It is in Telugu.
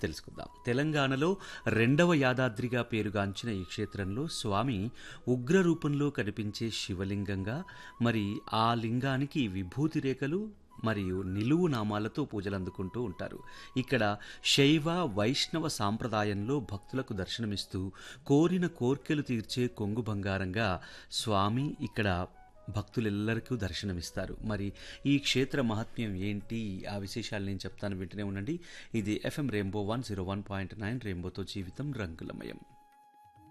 తెలుసుకుందాం తెలంగాణలో రెండవ యాదాద్రిగా పేరుగాంచిన ఈ క్షేత్రంలో స్వామి ఉగ్ర రూపంలో కనిపించే శివలింగంగా మరి ఆ లింగానికి విభూతి రేఖలు మరియు నిలువు నామాలతో పూజలు అందుకుంటూ ఉంటారు ఇక్కడ శైవ వైష్ణవ సాంప్రదాయంలో భక్తులకు దర్శనమిస్తూ కోరిన కోర్కెలు తీర్చే కొంగు బంగారంగా స్వామి ఇక్కడ భక్తులెల్లరికీ దర్శనమిస్తారు మరి ఈ క్షేత్ర మహత్మ్యం ఏంటి ఆ విశేషాలు నేను చెప్తాను వింటూనే ఉండండి ఇది FM rainbow one zero one point nine రెయిన్బోతో జీవితం రంగులమయం